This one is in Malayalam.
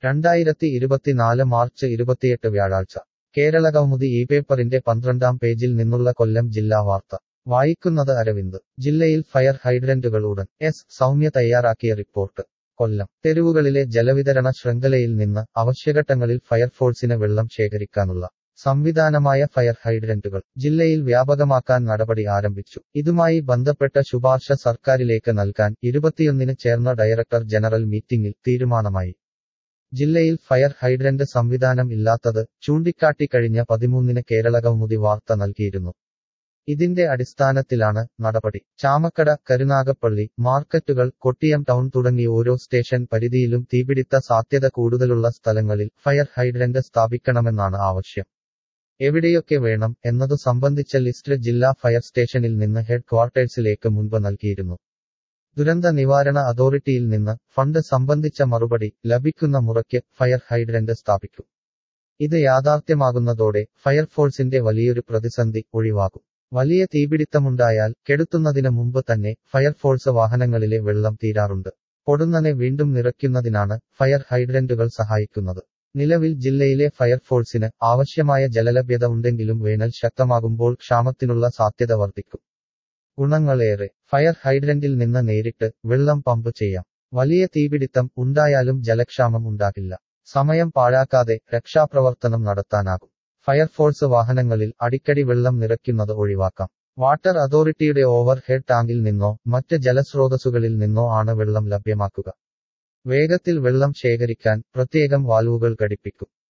രണ്ടായിരത്തി ഇരുപത്തിനാല് മാർച്ച് ഇരുപത്തിയെട്ട് വ്യാഴാഴ്ച കേരള കൗമുദി ഈ പേപ്പറിന്റെ പന്ത്രണ്ടാം പേജിൽ നിന്നുള്ള കൊല്ലം ജില്ലാ വാർത്ത വായിക്കുന്നത് അരവിന്ദ് ജില്ലയിൽ ഫയർ ഹൈഡ്രന്റുകൾ ഉടൻ എസ് സൗമ്യ തയ്യാറാക്കിയ റിപ്പോർട്ട് കൊല്ലം തെരുവുകളിലെ ജലവിതരണ ശൃംഖലയിൽ നിന്ന് അവശ്യഘട്ടങ്ങളിൽ ഫയർഫോഴ്സിന് വെള്ളം ശേഖരിക്കാനുള്ള സംവിധാനമായ ഫയർ ഹൈഡ്രന്റുകൾ ജില്ലയിൽ വ്യാപകമാക്കാൻ നടപടി ആരംഭിച്ചു ഇതുമായി ബന്ധപ്പെട്ട ശുപാർശ സർക്കാരിലേക്ക് നൽകാൻ ഇരുപത്തിയൊന്നിന് ചേർന്ന ഡയറക്ടർ ജനറൽ മീറ്റിംഗിൽ തീരുമാനമായി ജില്ലയിൽ ഫയർ ഹൈഡ്രന്റ് സംവിധാനം ഇല്ലാത്തത് ചൂണ്ടിക്കാട്ടി കഴിഞ്ഞ പതിമൂന്നിന് കേരള കൗമുദി വാർത്ത നൽകിയിരുന്നു ഇതിന്റെ അടിസ്ഥാനത്തിലാണ് നടപടി ചാമക്കട കരുനാഗപ്പള്ളി മാർക്കറ്റുകൾ കൊട്ടിയം ടൗൺ തുടങ്ങി ഓരോ സ്റ്റേഷൻ പരിധിയിലും തീപിടിത്ത സാധ്യത കൂടുതലുള്ള സ്ഥലങ്ങളിൽ ഫയർ ഹൈഡ്രന്റ് സ്ഥാപിക്കണമെന്നാണ് ആവശ്യം എവിടെയൊക്കെ വേണം എന്നതു സംബന്ധിച്ച ലിസ്റ്റ് ജില്ലാ ഫയർ സ്റ്റേഷനിൽ നിന്ന് ഹെഡ് ക്വാർട്ടേഴ്സിലേക്ക് മുൻപ് നൽകിയിരുന്നു ദുരന്ത നിവാരണ അതോറിറ്റിയിൽ നിന്ന് ഫണ്ട് സംബന്ധിച്ച മറുപടി ലഭിക്കുന്ന മുറയ്ക്ക് ഫയർ ഹൈഡ്രന്റ് സ്ഥാപിക്കും ഇത് യാഥാർത്ഥ്യമാകുന്നതോടെ ഫയർഫോഴ്സിന്റെ വലിയൊരു പ്രതിസന്ധി ഒഴിവാകും വലിയ തീപിടിത്തമുണ്ടായാൽ കെടുത്തുന്നതിന് മുമ്പ് തന്നെ ഫയർഫോഴ്സ് വാഹനങ്ങളിലെ വെള്ളം തീരാറുണ്ട് പൊടുന്നനെ വീണ്ടും നിറയ്ക്കുന്നതിനാണ് ഫയർ ഹൈഡ്രന്റുകൾ സഹായിക്കുന്നത് നിലവിൽ ജില്ലയിലെ ഫയർഫോഴ്സിന് ആവശ്യമായ ജലലഭ്യത ഉണ്ടെങ്കിലും വേനൽ ശക്തമാകുമ്പോൾ ക്ഷാമത്തിനുള്ള സാധ്യത വർദ്ധിക്കും ഗുണങ്ങളേറെ ഫയർ ഹൈഡ്രന്റിൽ നിന്ന് നേരിട്ട് വെള്ളം പമ്പ് ചെയ്യാം വലിയ തീപിടിത്തം ഉണ്ടായാലും ജലക്ഷാമം ഉണ്ടാകില്ല സമയം പാഴാക്കാതെ രക്ഷാപ്രവർത്തനം നടത്താനാകും ഫയർഫോഴ്സ് വാഹനങ്ങളിൽ അടിക്കടി വെള്ളം നിറയ്ക്കുന്നത് ഒഴിവാക്കാം വാട്ടർ അതോറിറ്റിയുടെ ഓവർ ഹെഡ് ടാങ്കിൽ നിന്നോ മറ്റ് ജലസ്രോതസ്സുകളിൽ നിന്നോ ആണ് വെള്ളം ലഭ്യമാക്കുക വേഗത്തിൽ വെള്ളം ശേഖരിക്കാൻ പ്രത്യേകം വാൽവുകൾ ഘടിപ്പിക്കും